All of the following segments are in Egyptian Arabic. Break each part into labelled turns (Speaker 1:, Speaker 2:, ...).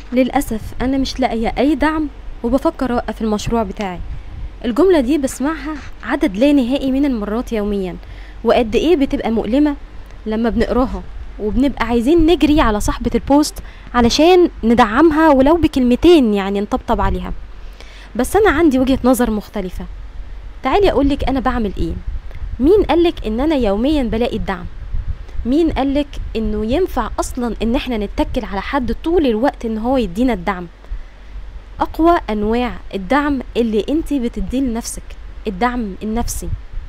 Speaker 1: للأسف أنا مش لاقية أي دعم وبفكر أوقف المشروع بتاعي الجملة دي بسمعها عدد لا نهائي من المرات يوميا وقد إيه بتبقى مؤلمة لما بنقراها وبنبقى عايزين نجري على صاحبة البوست علشان ندعمها ولو بكلمتين يعني نطبطب عليها بس أنا عندي وجهة نظر مختلفة تعالي أقولك أنا بعمل إيه مين قالك إن أنا يوميا بلاقي الدعم مين قالك إنه ينفع أصلا إن إحنا نتكل على حد طول الوقت إن هو يدينا الدعم أقوى أنواع الدعم اللي أنت بتديه لنفسك الدعم النفسي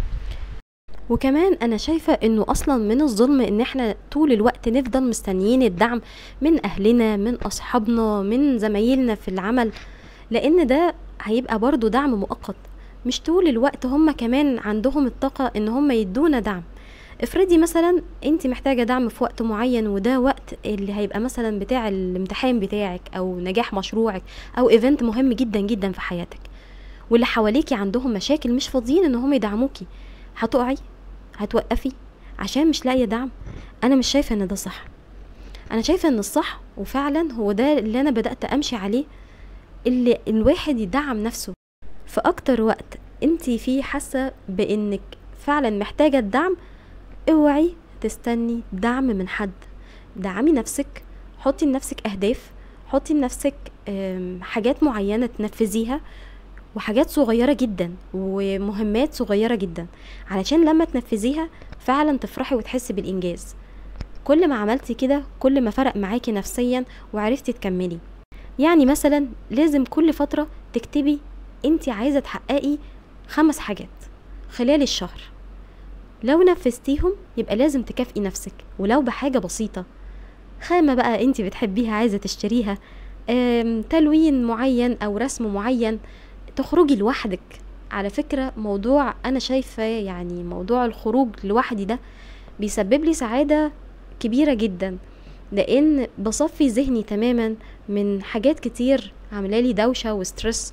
Speaker 1: وكمان انا شايفة انه اصلا من الظلم ان احنا طول الوقت نفضل مستنيين الدعم من اهلنا من اصحابنا من زمايلنا في العمل لان ده هيبقى برضو دعم مؤقت مش طول الوقت هم كمان عندهم الطاقة ان هم يدونا دعم افرضي مثلا انت محتاجة دعم في وقت معين وده وقت اللي هيبقى مثلا بتاع الامتحان بتاعك او نجاح مشروعك او ايفنت مهم جدا جدا في حياتك واللي حواليكي عندهم مشاكل مش فاضيين ان هم يدعموكي هتقعي هتوقفي عشان مش لاقيه دعم انا مش شايفه ان ده صح انا شايفه ان الصح وفعلا هو ده اللي انا بدات امشي عليه اللي الواحد يدعم نفسه في اكتر وقت انت فيه حاسه بانك فعلا محتاجه الدعم اوعي تستني دعم من حد دعمي نفسك حطي لنفسك اهداف حطي لنفسك آم، حاجات معينه تنفذيها وحاجات صغيرة جدا ومهمات صغيرة جدا علشان لما تنفذيها فعلا تفرحي وتحسي بالإنجاز كل ما عملتي كده كل ما فرق معاكي نفسيا وعرفتي تكملي يعني مثلا لازم كل فترة تكتبي انت عايزة تحققي خمس حاجات خلال الشهر لو نفذتيهم يبقى لازم تكافئي نفسك ولو بحاجة بسيطة خامة بقى انت بتحبيها عايزة تشتريها آم، تلوين معين او رسم معين تخرجي لوحدك على فكرة موضوع أنا شايفة يعني موضوع الخروج لوحدي ده بيسبب لي سعادة كبيرة جدا لأن بصفي ذهني تماما من حاجات كتير عاملالي دوشة وسترس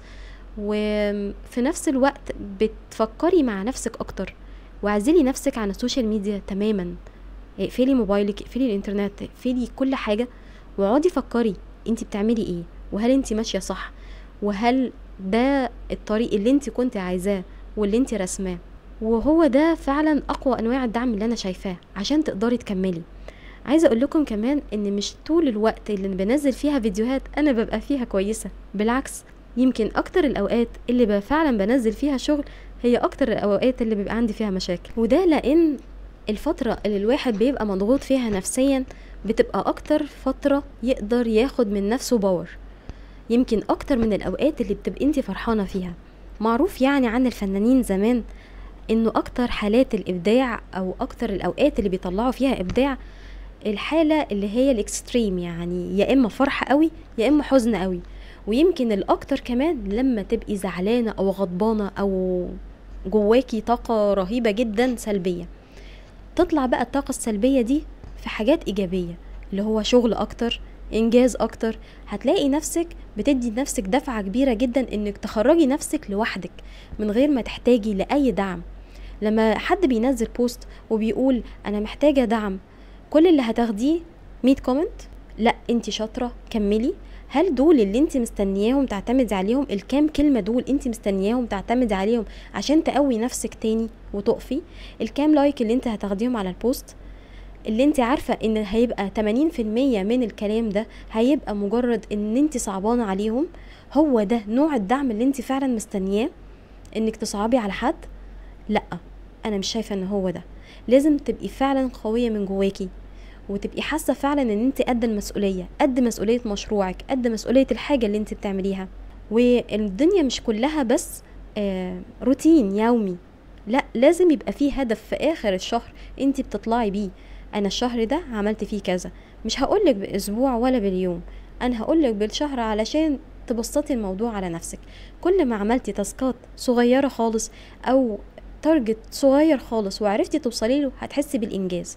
Speaker 1: وفي نفس الوقت بتفكري مع نفسك أكتر واعزلي نفسك عن السوشيال ميديا تماما اقفلي موبايلك اقفلي الانترنت اقفلي كل حاجة واقعدي فكري انت بتعملي ايه وهل انت ماشية صح وهل ده الطريق اللي انت كنت عايزاه واللي انت رسماه وهو ده فعلا اقوى انواع الدعم اللي انا شايفاه عشان تقدري تكملي عايزه اقول لكم كمان ان مش طول الوقت اللي بنزل فيها فيديوهات انا ببقى فيها كويسه بالعكس يمكن اكتر الاوقات اللي بقى فعلا بنزل فيها شغل هي اكتر الاوقات اللي بيبقى عندي فيها مشاكل وده لان الفتره اللي الواحد بيبقى مضغوط فيها نفسيا بتبقى اكتر فتره يقدر ياخد من نفسه باور يمكن اكتر من الاوقات اللي بتبقي انت فرحانه فيها معروف يعني عن الفنانين زمان انه اكتر حالات الابداع او اكتر الاوقات اللي بيطلعوا فيها ابداع الحالة اللي هي الاكستريم يعني يا اما فرحة قوي يا اما حزن قوي ويمكن الاكتر كمان لما تبقي زعلانة او غضبانة او جواكي طاقة رهيبة جدا سلبية تطلع بقى الطاقة السلبية دي في حاجات ايجابية اللي هو شغل اكتر انجاز اكتر هتلاقي نفسك بتدي نفسك دفعة كبيرة جدا انك تخرجي نفسك لوحدك من غير ما تحتاجي لاي دعم لما حد بينزل بوست وبيقول انا محتاجة دعم كل اللي هتاخديه 100 كومنت لا انت شاطرة كملي هل دول اللي انت مستنياهم تعتمدي عليهم الكام كلمة دول انت مستنياهم تعتمدي عليهم عشان تقوي نفسك تاني وتقفي الكام لايك اللي انت هتاخديهم على البوست اللي انت عارفة ان هيبقى 80% من الكلام ده هيبقى مجرد ان انت صعبانة عليهم هو ده نوع الدعم اللي انت فعلا مستنياه انك تصعبي على حد لا انا مش شايفة ان هو ده لازم تبقي فعلا قوية من جواكي وتبقي حاسة فعلا ان انت قد المسؤولية قد مسؤولية مشروعك قد مسؤولية الحاجة اللي انت بتعمليها والدنيا مش كلها بس آه روتين يومي لا لازم يبقى فيه هدف في اخر الشهر انت بتطلعي بيه انا الشهر ده عملت فيه كذا مش هقولك باسبوع ولا باليوم انا هقولك بالشهر علشان تبسطي الموضوع على نفسك كل ما عملتي تاسكات صغيرة خالص او تارجت صغير خالص وعرفتي توصلي له هتحسي بالانجاز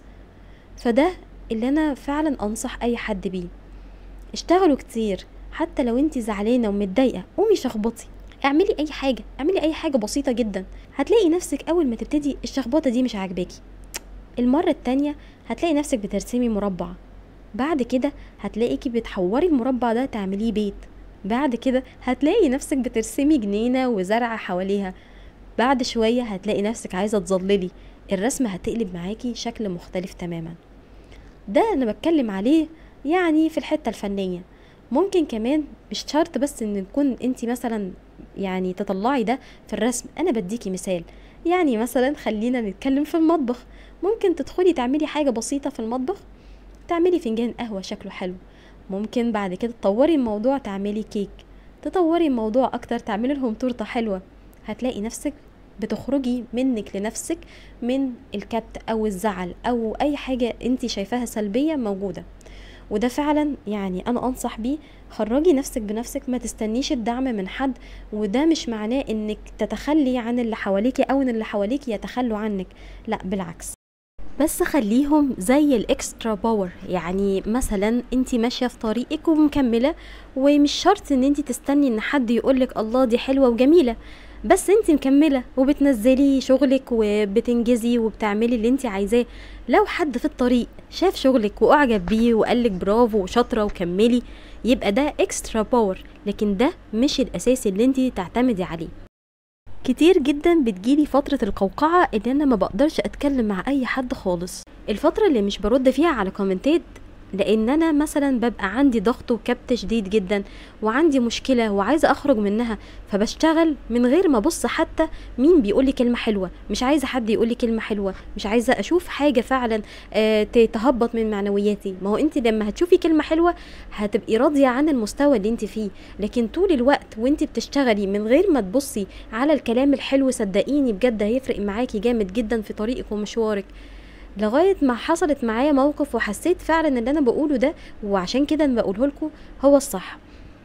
Speaker 1: فده اللي انا فعلا انصح اي حد بيه اشتغلوا كتير حتى لو انت زعلانه ومتضايقه قومي شخبطي اعملي اي حاجه اعملي اي حاجه بسيطه جدا هتلاقي نفسك اول ما تبتدي الشخبطه دي مش عاجباكي المره التانية هتلاقي نفسك بترسمي مربع بعد كده هتلاقيكي بتحوري المربع ده تعمليه بيت بعد كده هتلاقي نفسك بترسمي جنينة وزرع حواليها بعد شوية هتلاقي نفسك عايزة تظللي الرسمة هتقلب معاكي شكل مختلف تماما ده انا بتكلم عليه يعني في الحتة الفنية ممكن كمان مش شرط بس ان تكون انت مثلا يعني تطلعي ده في الرسم انا بديكي مثال يعني مثلا خلينا نتكلم في المطبخ ممكن تدخلي تعملي حاجة بسيطة في المطبخ تعملي فنجان قهوة شكله حلو ممكن بعد كده تطوري الموضوع تعملي كيك تطوري الموضوع اكتر تعملي لهم تورته حلوه هتلاقي نفسك بتخرجي منك لنفسك من الكبت او الزعل او اي حاجه انت شايفاها سلبيه موجوده وده فعلا يعني انا انصح بيه خرجي نفسك بنفسك ما تستنيش الدعم من حد وده مش معناه انك تتخلي عن اللي حواليكي او ان اللي حواليكي يتخلوا عنك لا بالعكس بس خليهم زي الاكسترا باور يعني مثلا انت ماشيه في طريقك ومكمله ومش شرط ان انت تستني ان حد يقولك الله دي حلوه وجميله بس انت مكمله وبتنزلي شغلك وبتنجزي وبتعملي اللي انت عايزاه لو حد في الطريق شاف شغلك واعجب بيه وقالك برافو وشاطره وكملي يبقى ده اكسترا باور لكن ده مش الاساسي اللي انت تعتمدي عليه كتير جدا بتجيلي فترة القوقعة ان انا ما بقدرش اتكلم مع اي حد خالص الفترة اللي مش برد فيها على كومنتات لان انا مثلا ببقى عندي ضغط وكبت شديد جدا وعندي مشكله وعايزه اخرج منها فبشتغل من غير ما ابص حتى مين بيقول لي كلمه حلوه مش عايزه حد يقول لي كلمه حلوه مش عايزه اشوف حاجه فعلا آه تهبط من معنوياتي ما هو انت لما هتشوفي كلمه حلوه هتبقي راضيه عن المستوى اللي انت فيه لكن طول الوقت وانت بتشتغلي من غير ما تبصي على الكلام الحلو صدقيني بجد هيفرق معاكي جامد جدا في طريقك ومشوارك لغايه ما حصلت معايا موقف وحسيت فعلا اللي انا بقوله ده وعشان كده انا بقوله لكم هو الصح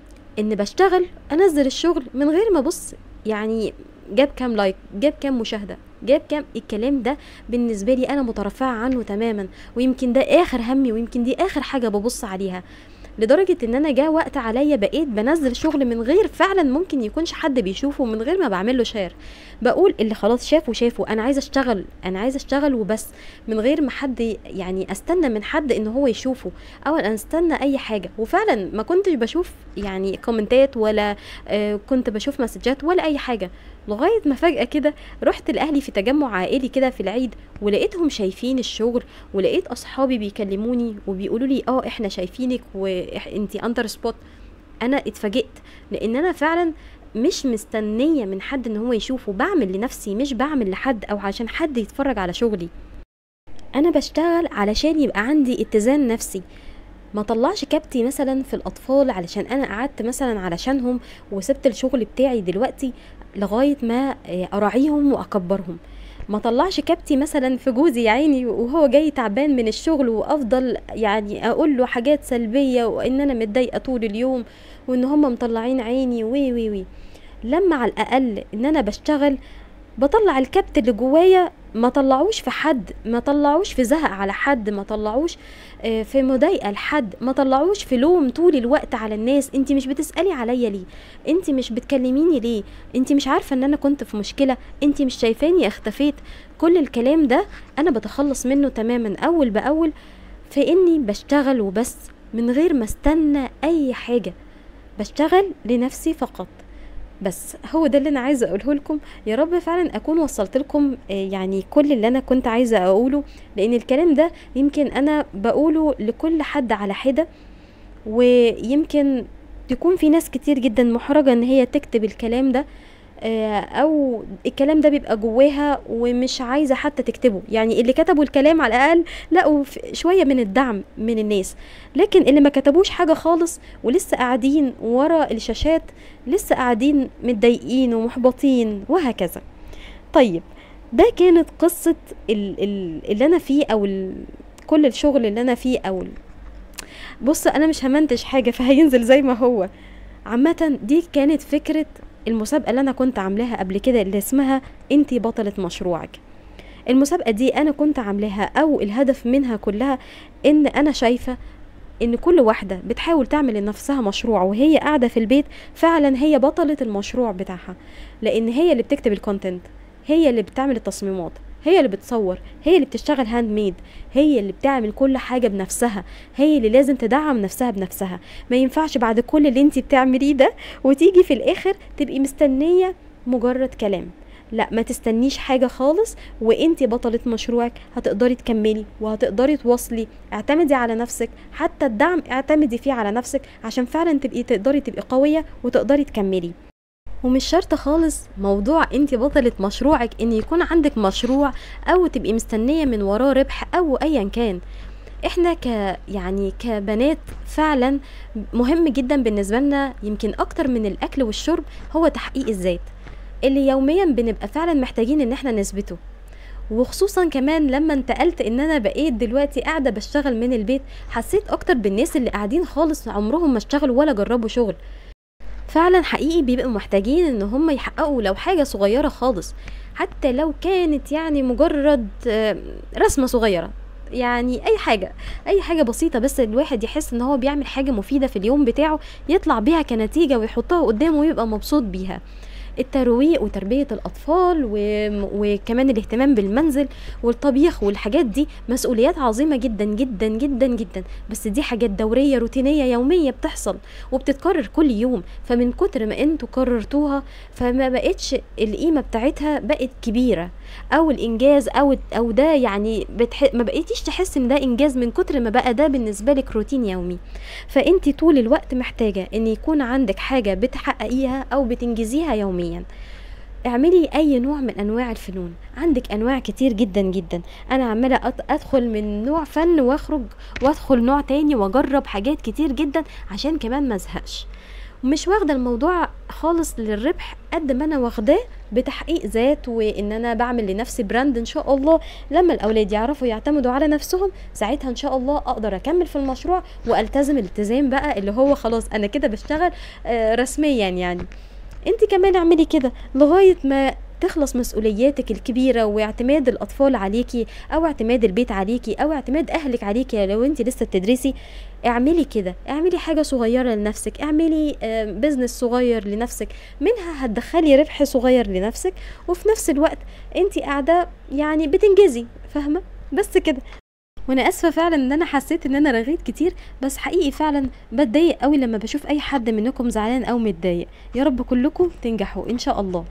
Speaker 1: ان بشتغل انزل الشغل من غير ما ابص يعني جاب كام لايك جاب كام مشاهده جاب كام الكلام ده بالنسبه لي انا مترفعه عنه تماما ويمكن ده اخر همي ويمكن دي اخر حاجه ببص عليها لدرجه ان انا جا وقت عليا بقيت بنزل شغل من غير فعلا ممكن يكونش حد بيشوفه من غير ما بعمل له شير بقول اللي خلاص شافه شافه انا عايزه اشتغل انا عايزه اشتغل وبس من غير ما حد يعني استنى من حد ان هو يشوفه او ان استنى اي حاجه وفعلا ما كنتش بشوف يعني كومنتات ولا آه كنت بشوف مسجات ولا اي حاجه لغايه ما فجاه كده رحت لاهلي في تجمع عائلي كده في العيد ولقيتهم شايفين الشغل ولقيت اصحابي بيكلموني وبيقولوا لي اه احنا شايفينك وانتي اندر سبوت انا اتفاجئت لان انا فعلا مش مستنيه من حد ان هو يشوفه بعمل لنفسي مش بعمل لحد او عشان حد يتفرج على شغلي انا بشتغل علشان يبقى عندي اتزان نفسي ما طلعش كبتي مثلا في الاطفال علشان انا قعدت مثلا علشانهم وسبت الشغل بتاعي دلوقتي لغايه ما اراعيهم واكبرهم ما طلعش كبتي مثلا في جوزي يا عيني وهو جاي تعبان من الشغل وافضل يعني اقول له حاجات سلبيه وان انا متضايقه طول اليوم وان هم مطلعين عيني وي وي وي لما على الاقل ان انا بشتغل بطلع الكبت اللي جوايا ما طلعوش في حد ما طلعوش في زهق على حد ما طلعوش في مضايقه لحد ما طلعوش في لوم طول الوقت على الناس انت مش بتسالي عليا ليه انت مش بتكلميني ليه انت مش عارفه ان انا كنت في مشكله انت مش شايفاني اختفيت كل الكلام ده انا بتخلص منه تماما اول باول في اني بشتغل وبس من غير ما استنى اي حاجه بشتغل لنفسي فقط بس هو ده اللي انا عايزه اقوله لكم يا رب فعلا اكون وصلت لكم يعني كل اللي انا كنت عايزه اقوله لان الكلام ده يمكن انا بقوله لكل حد على حده ويمكن تكون في ناس كتير جدا محرجه ان هي تكتب الكلام ده او الكلام ده بيبقى جواها ومش عايزه حتى تكتبه يعني اللي كتبوا الكلام على الاقل لقوا شويه من الدعم من الناس لكن اللي ما كتبوش حاجه خالص ولسه قاعدين ورا الشاشات لسه قاعدين متضايقين ومحبطين وهكذا طيب ده كانت قصه اللي انا فيه او كل الشغل اللي انا فيه او بص انا مش همنتج حاجه فهينزل زي ما هو عامه دي كانت فكره المسابقة اللي أنا كنت عاملاها قبل كده اللي اسمها انتي بطلة مشروعك المسابقة دي أنا كنت عاملاها أو الهدف منها كلها إن أنا شايفة إن كل واحدة بتحاول تعمل لنفسها مشروع وهي قاعدة في البيت فعلا هي بطلة المشروع بتاعها لأن هي اللي بتكتب الكونتنت هي اللي بتعمل التصميمات هي اللي بتصور هي اللي بتشتغل هاند ميد هي اللي بتعمل كل حاجه بنفسها هي اللي لازم تدعم نفسها بنفسها ما ينفعش بعد كل اللي انت بتعمليه ده وتيجي في الاخر تبقي مستنيه مجرد كلام لا ما تستنيش حاجة خالص وانتي بطلة مشروعك هتقدري تكملي وهتقدري تواصلي اعتمدي على نفسك حتى الدعم اعتمدي فيه على نفسك عشان فعلا تبقي تقدري تبقي قوية وتقدري تكملي ومش شرط خالص موضوع انت بطلة مشروعك ان يكون عندك مشروع او تبقي مستنية من وراه ربح او ايا كان احنا ك يعني كبنات فعلا مهم جدا بالنسبة لنا يمكن اكتر من الاكل والشرب هو تحقيق الذات اللي يوميا بنبقى فعلا محتاجين ان احنا نثبته وخصوصا كمان لما انتقلت ان انا بقيت دلوقتي قاعده بشتغل من البيت حسيت اكتر بالناس اللي قاعدين خالص عمرهم ما اشتغلوا ولا جربوا شغل فعلا حقيقي بيبقوا محتاجين ان هم يحققوا لو حاجه صغيره خالص حتى لو كانت يعني مجرد آه، رسمه صغيره يعني اي حاجه اي حاجه بسيطه بس الواحد يحس ان هو بيعمل حاجه مفيده في اليوم بتاعه يطلع بيها كنتيجه ويحطها قدامه ويبقى مبسوط بيها الترويق وتربية الأطفال و... وكمان الاهتمام بالمنزل والطبيخ والحاجات دي مسؤوليات عظيمة جدا جدا جدا جدا بس دي حاجات دورية روتينية يومية بتحصل وبتتكرر كل يوم فمن كتر ما انتوا كررتوها فما بقتش القيمة بتاعتها بقت كبيرة او الانجاز او او ده يعني بتح... ما بقيتيش تحس ان ده انجاز من كتر ما بقى ده بالنسبة لك روتين يومي فانت طول الوقت محتاجة ان يكون عندك حاجة بتحققيها او بتنجزيها يوميا اعملي اي نوع من انواع الفنون عندك انواع كتير جدا جدا انا عماله أت- ادخل من نوع فن واخرج وادخل نوع تاني واجرب حاجات كتير جدا عشان كمان ما ازهقش مش واخده الموضوع خالص للربح قد ما انا واخداه بتحقيق ذات وان انا بعمل لنفسي براند ان شاء الله لما الاولاد يعرفوا يعتمدوا على نفسهم ساعتها ان شاء الله اقدر اكمل في المشروع والتزم الالتزام بقى اللي هو خلاص انا كده بشتغل آه، رسميا يعني انت كمان اعملي كده لغايه ما تخلص مسؤولياتك الكبيرة واعتماد الأطفال عليكي أو اعتماد البيت عليكي أو اعتماد أهلك عليكي لو انت لسه بتدرسي اعملي كده اعملي حاجة صغيرة لنفسك اعملي آه، بزنس صغير لنفسك منها هتدخلي ربح صغير لنفسك وفي نفس الوقت انت قاعدة يعني بتنجزي فاهمة بس كده وانا اسفه فعلا ان انا حسيت ان انا رغيت كتير بس حقيقي فعلا بتضايق قوي لما بشوف اي حد منكم زعلان او متضايق يا رب كلكم تنجحوا ان شاء الله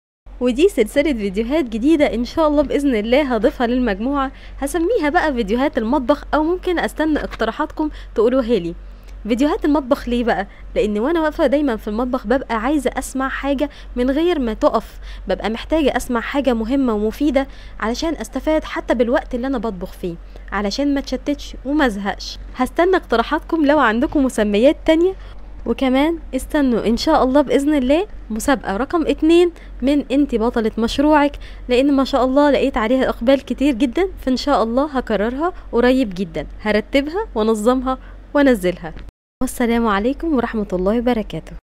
Speaker 1: ودي سلسلة فيديوهات جديدة ان شاء الله بإذن الله هضيفها للمجموعة هسميها بقى فيديوهات المطبخ او ممكن استنى اقتراحاتكم تقولوها لي فيديوهات المطبخ ليه بقى لان وانا واقفه دايما في المطبخ ببقى عايزه اسمع حاجه من غير ما تقف ببقى محتاجه اسمع حاجه مهمه ومفيده علشان استفاد حتى بالوقت اللي انا بطبخ فيه علشان ما تشتتش وما ازهقش هستنى اقتراحاتكم لو عندكم مسميات تانية وكمان استنوا ان شاء الله باذن الله مسابقه رقم اتنين من انتي بطلة مشروعك لان ما شاء الله لقيت عليها اقبال كتير جدا فان شاء الله هكررها قريب جدا هرتبها وانظمها وانزلها والسلام عليكم ورحمه الله وبركاته